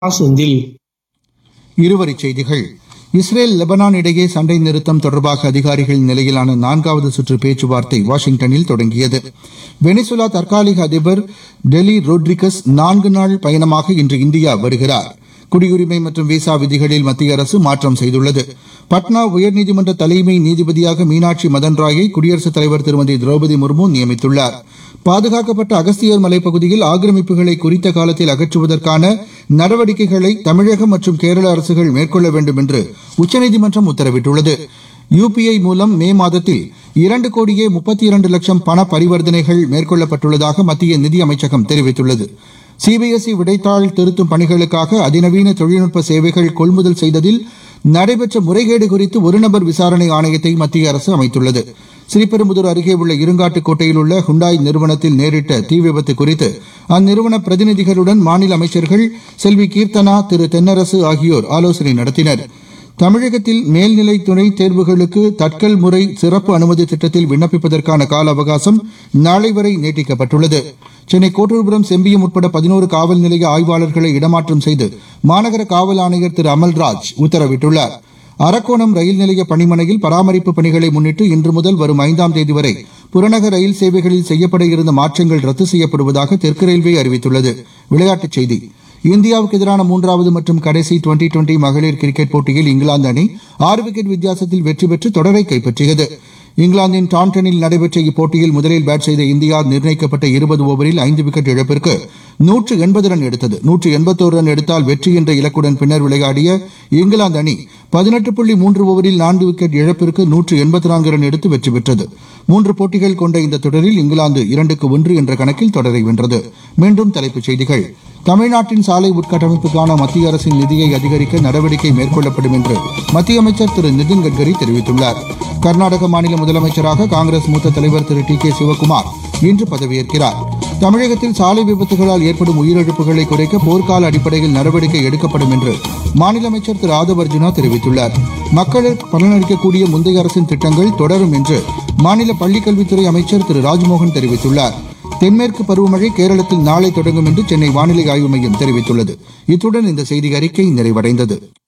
செந்தில் இருவரிச் செய்திகள் Israel Lebanon இடையே சண்டை நிறுத்தம் தொடர்பாக அதிகாரிகள் நிலையிலான நான்காவது சுற்று பேச்சுவார்த்தை வாஷிங்டனில் தொடங்கியது வெனிசுலா தற்காலிக அதிபர் டெலி ரோட்ரிகஸ் நான்கு நாள் பயணமாக இன்று இந்தியா வருகிறார் குடியுரிமை மற்றும் விசா விதிகளில் மத்திய அரசு மாற்றம் செய்துள்ளது பட்னா உயர்நீதிமன்ற தலைமை நீதிபதியாக மீனாட்சி மதன் ராயை குடியரசுத் தலைவர் திருமதி திரௌபதி முர்மு நியமித்துள்ளார் பாதுகாக்கப்பட்ட அகஸ்தியர் மலைப்பகுதியில் ஆக்கிரமிப்புகளை குறித்த காலத்தில் அகற்றுவதற்கான நடவடிக்கைகளை தமிழகம் மற்றும் கேரள அரசுகள் மேற்கொள்ள வேண்டும் என்று உச்சநீதிமன்றம் உத்தரவிட்டுள்ளது யுபிஐ மூலம் மே மாதத்தில் இரண்டு கோடியே முப்பத்தி இரண்டு லட்சம் பண பரிவர்த்தனைகள் மேற்கொள்ளப்பட்டுள்ளதாக மத்திய நிதி அமைச்சகம் தெரிவித்துள்ளது சிபிஎஸ்இ விடைத்தாள் திருத்தும் பணிகளுக்காக அதிநவீன தொழில்நுட்ப சேவைகள் கொள்முதல் செய்ததில் நடைபெற்ற முறைகேடு குறித்து ஒருநபர் விசாரணை ஆணையத்தை மத்திய அரசு அமைத்துள்ளது ஸ்ரீபெரும்புதூர் அருகே உள்ள இருங்காட்டுக்கோட்டையில் உள்ள ஹுண்டாய் நிறுவனத்தில் நேரிட்ட தீ விபத்து குறித்து அந்நிறுவன பிரதிநிதிகளுடன் மாநில அமைச்சர்கள் செல்வி கீர்த்தனா திரு தென்னரசு ஆகியோர் ஆலோசனை நடத்தினர் தமிழகத்தில் மேல்நிலை துணைத் தேர்வுகளுக்கு தட்கல் முறை சிறப்பு அனுமதி திட்டத்தில் விண்ணப்பிப்பதற்கான கால அவகாசம் நாளை வரை நீட்டிக்கப்பட்டுள்ளது சென்னை கோட்டூர்புரம் செம்பியம் உட்பட பதினோரு காவல் நிலைய ஆய்வாளர்களை இடமாற்றம் செய்து மாநகர காவல் ஆணையர் திரு அமல்ராஜ் உத்தரவிட்டுள்ளார் அரக்கோணம் ரயில் நிலைய பணிமனையில் பராமரிப்பு பணிகளை முன்னிட்டு இன்று முதல் வரும் ஐந்தாம் தேதி வரை புறநகர் ரயில் சேவைகளில் செய்யப்பட இருந்த மாற்றங்கள் ரத்து செய்யப்படுவதாக தெற்கு ரயில்வே அறிவித்துள்ளது விளையாட்டுச் செய்தி இந்தியாவுக்கு எதிரான மூன்றாவது மற்றும் கடைசி டுவெண்டி டுவெண்டி மகளிர் கிரிக்கெட் போட்டியில் இங்கிலாந்து அணி ஆறு விக்கெட் வித்தியாசத்தில் வெற்றி பெற்று தொடரை கைப்பற்றியது இங்கிலாந்தின் டான்டனில் நடைபெற்ற இப்போட்டியில் முதலில் பேட் செய்த இந்தியா நிர்ணயிக்கப்பட்ட இருபது ஓவரில் ஐந்து விக்கெட் இழப்பிற்கு நூற்று எண்பது ரன் எடுத்தது நூற்று எண்பத்தோரு ரன் எடுத்தால் வெற்றி என்ற இலக்குடன் பின்னர் விளையாடிய இங்கிலாந்து அணி பதினெட்டு புள்ளி மூன்று ஓவரில் நான்கு விக்கெட் இழப்பிற்கு நூற்று எண்பத்தி நான்கு ரன் எடுத்து வெற்றி பெற்றது மூன்று போட்டிகள் கொண்ட இந்த தொடரில் இங்கிலாந்து இரண்டுக்கு ஒன்று என்ற கணக்கில் தொடரை வென்றது மீண்டும் தலைப்புச் செய்திகள் தமிழ்நாட்டின் சாலை உட்கட்டமைப்புக்கான மத்திய அரசின் நிதியை அதிகரிக்க நடவடிக்கை மேற்கொள்ளப்படும் என்று மத்திய அமைச்சர் திரு நிதின் கட்கரி தெரிவித்துள்ளார் கர்நாடக மாநில முதலமைச்சராக காங்கிரஸ் மூத்த தலைவர் திரு டி கே சிவக்குமார் இன்று பதவியேற்கிறார் தமிழகத்தில் சாலை விபத்துகளால் ஏற்படும் உயிரிழப்புகளை குறைக்க போர்க்கால அடிப்படையில் நடவடிக்கை எடுக்கப்படும் என்று மாநில அமைச்சர் திரு ஆதவ் அர்ஜுனா தெரிவித்துள்ளார் மக்களுக்கு பலனளிக்கக்கூடிய முந்தைய அரசின் திட்டங்கள் தொடரும் என்று மாநில பள்ளிக்கல்வித்துறை அமைச்சர் திரு ராஜ்மோகன் தெரிவித்துள்ளார் தென்மேற்கு பருவமழை கேரளத்தில் நாளை தொடங்கும் என்று சென்னை வானிலை ஆய்வு மையம் தெரிவித்துள்ளது இத்துடன் இந்த செய்தி அறிக்கை நிறைவடைந்தது